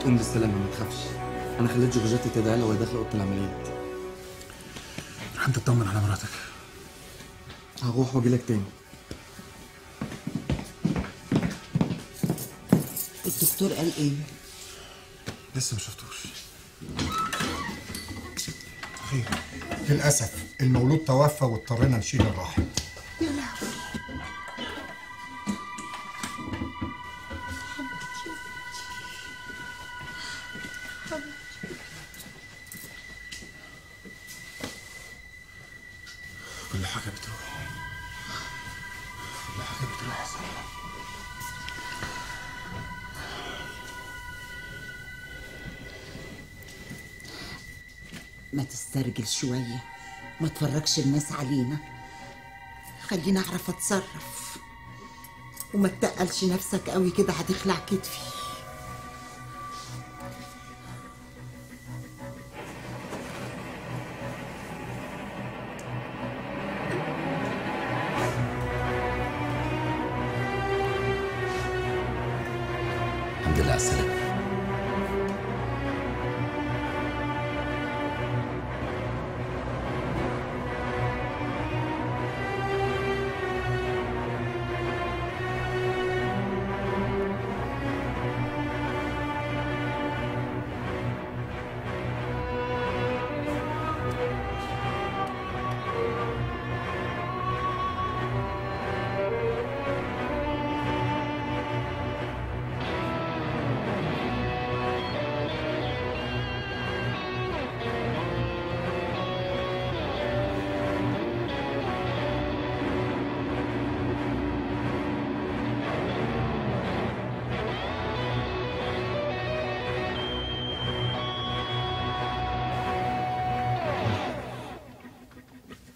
هتقوم بالسلامه ما تخافش انا خليت جورجيتا تدعي لها وهي داخله اوضه العمليات روح انت تطمن على مراتك هروح واجي لك تاني الدكتور قال ايه لسه ما شفتوش خير للأسف المولود توفى واضطرينا نشيل الرحم يا لهوي كل حاجه بتروح كل حاجه بتروح يا سلام ما تسترجل شوية ما تفرجش الناس علينا خليني اعرف اتصرف وما تتقلش نفسك قوي كده هتخلع كتفي الحمد لله على السلامة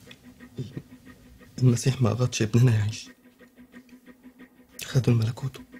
المسيح ما أغضش ابننا يعيش خدوا الملكوته